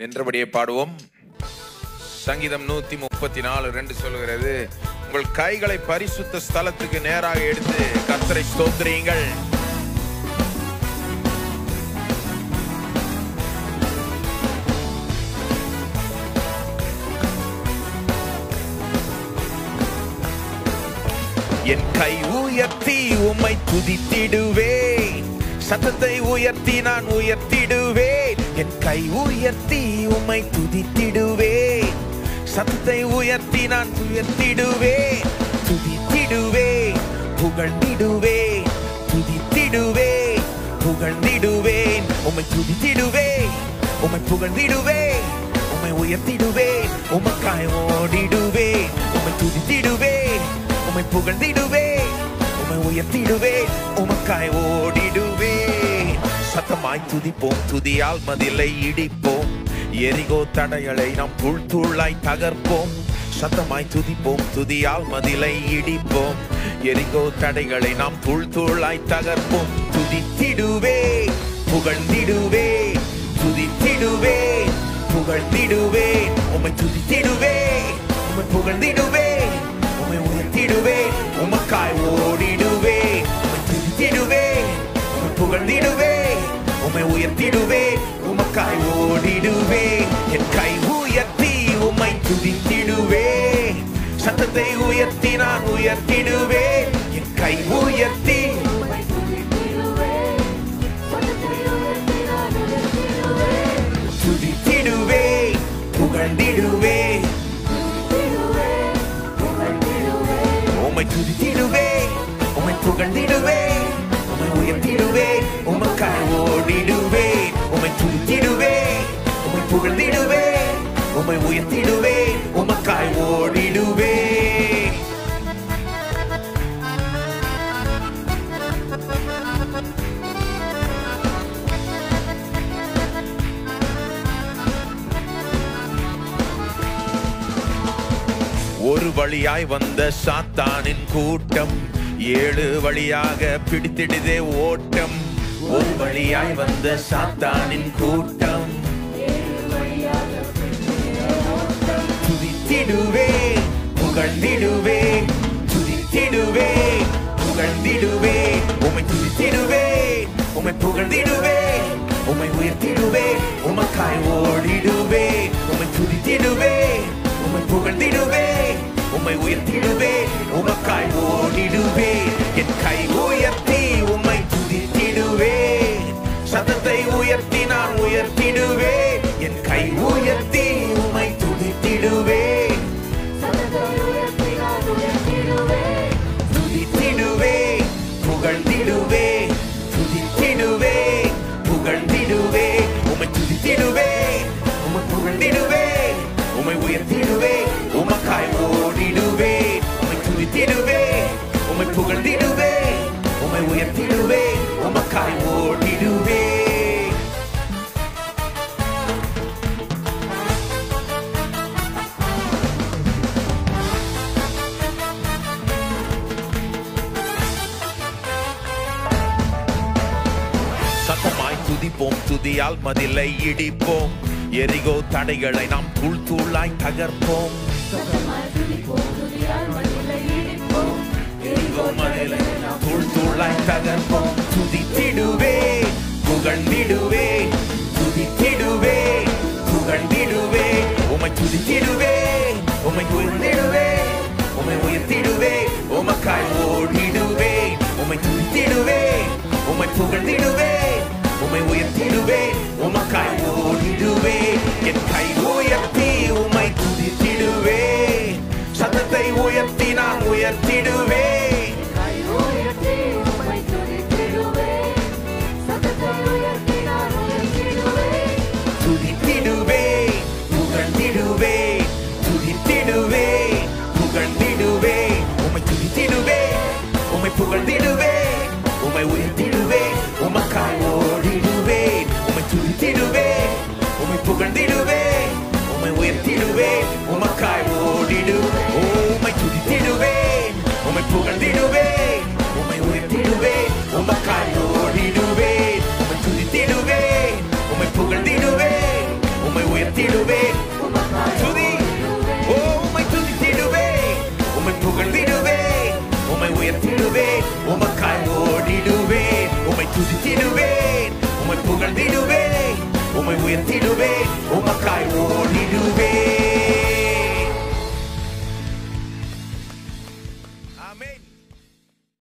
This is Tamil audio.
நின்றபடியே பாடுவோம் சங்கீதம் நூத்தி முப்பத்தி நாலு ரெண்டு சொல்லுகிறது உங்கள் கைகளை பரிசுத்த ஸ்தலத்துக்கு நேராக எடுத்து கர்த்தரை ஸ்தோத்திரியுங்கள் என் கை உயர்த்தி உம்மை துதித்திடுவேன் சத்தத்தை உயர்த்தி நான் உயர்த்திடுவேன் என் கை உயர்த்தி உம்மை துதித்திடுவேன் சத்தத்தை உயர்த்தி நான் உயர்த்திடுவேன் துதித்திடுவேன் புகழ்ந்திடுவேன் துதித்திடுவேன் புகழ்ந்திடுவேன் உம்மை துதித்திடுவேன் உம்மை புகழ்ந்திடுவேன் உம்மை உயர்த்திடுவேன் உமக்காய் ஓடிடுவேன் உம்மை துதித்திடுவேன் உம்மை புகழ்ந்திடுவேன் உம்மை உயர்த்திடுவேன் உமக்காய் ஓடிடுவேன் சத்தமாய் துதிப்போம் துதியால் மதிலை இடிப்போம் எரிகோ தடைகளை நாம் தூள் தூளாய் தகர்ப்போம் சத்தமாய் துதிப்போம் துதியால் மதிலை இடிப்போம் எரிகோ தடைகளை நாம் தூள் தூளாய் தகர்ப்போம் துதித்திடுவே புகழ்ந்திடுவே துதித்திடுவே புகழ்ந்திடுவே உம்மை துதித்திடுவே உம்மை புகழ்ந்திடுவே உம்மை உயர்த்திடுவே உமக்காய் ஓடிடுவே உம்மை துதித்திடுவே உம்மை புகழ்ந்திடுவே உம்மை உயர்த்திடுவே உமக்காய் ஓடிடுவே என் கை உயர்த்தி உம்மை துதித்திடுவே சத்தத்தை உயர்த்தி நான் உயர்த்திடுவே என் கை உயர்த்தி துதித்திடுவே புகழ்ந்திடுவே உம்மை துதித்திடுவே உம்மை புகழ்ந்திடுவே உம்மை உயர்த்திடுவே உமக்காய் ஓடிடுவே உம்மை துதித்திடுவே உம்மை புகழ்ந்திடுவே உம்மை உயர்த்திடுவே உமக்காய் ஓடிடுவே ஒரு வழியாய் வந்த சாத்தானின் கூட்டம் ஏழு வழியாக பிடித்திடுதே ஓட்டம் ஒரு வழியாய் வந்த சாத்தானின் கூட்டம் துதித்திடுவே புகழ்ந்திடுவே துதித்திடுவே புகழ்ந்திடுவே உம்மை துதித்திடுவே உம்மை புகழ்ந்திடுவே உம்மை உயர்த்திடுவே உமக்காய் ஓடிடுவே உம்மை துதித்திடுவே உம்மை புகழ்ந்திடுவே உம்மை உயர்த்திடுவே உமக்காய் ஓடிடுவே என் கை உயர்த்தி உம்மை துதித்திடுவே சத்தத்தை உயர்த்தி நான் உயர்த்திடுவே என் கை உயர்த்தி உம்மை துதித்திடுவே துதித்திடுவே புகழ்ந்திடுவே துதித்திடுவே புகழ்ந்திடுவே உம்மை துதித்திடுவே உம்மை புகழ்ந்திடுவே உம்மை உயர்த்திடுவே உமக்காய் ஓடிடுவே உம்மை துதித்திடுவே உம்மை புகழ்ந்திடுவே உம்மை உயர்த்திடுவே உமக்காய் ஓடிடுவே சத்தமாய் துதிப்போம் துதியால் மதிலை இடிப்போம் எரிகோ தடைகளை நாம் தூள் தூளாய் தகர்ப்போம் எரிகோ மதிலை நாம் தூள் தூளாய் தகர்ப்போம் துதித்திடுவே புகழ்ந்திடுவே துதித்திடுவே புகழ்ந்திடுவே உமை துதித்திடுவே உமை உயர்ந்திடுவே உமை உயர்த்திடுவே உமக்காய் ஓடிடுவே உமை துதித்திடுவே உமை புகழ்ந்திடுவே உமை உயர்த்திடுவே உமக்காய் ஓடிடுவே என் கை உயர்த்தி உமை துதித்திடுவே சத்தத்தை உயர்த்தி நான் உயர்த்திடுவே துதித்திடுவே புகழ்ந்திடுவே துதித்திடுவே புகழ்ந்திடுவே உமை துதித்திடுவே உமை புகழ்ந்திடுவே உமை உயர்த்திடுவே உமக்காய் ஓடிடுவே உமை துதித்திடுவே உமை புகழ்ந்திடுவே உமை உயர்த்திடுவே உமக்காய் ஓடிடு உமை துதித்திடுவே உமை புகழ்ந்திடுவே உமை உயர்த்திடுவே உமக்காய் ஓடிடுவே உமை துதித்திடுவே உமை புகழ்ந்திடுவே உமை உயர்த்தி உயர்த்திடுவேன் துதி ஓ உம்மை துதித்திடுவேன் உம்மை புகழ்ந்திடுவேன் உம்மை உயர்த்திடுவேன் உமக்காய் ஓடிடுவேன் உம்மை துதித்திடுவேன் உம்மை புகழ்ந்திடுவேன் உம்மை உயர்த்திடுவேன் உமக்காய் ஓடிடுவேன்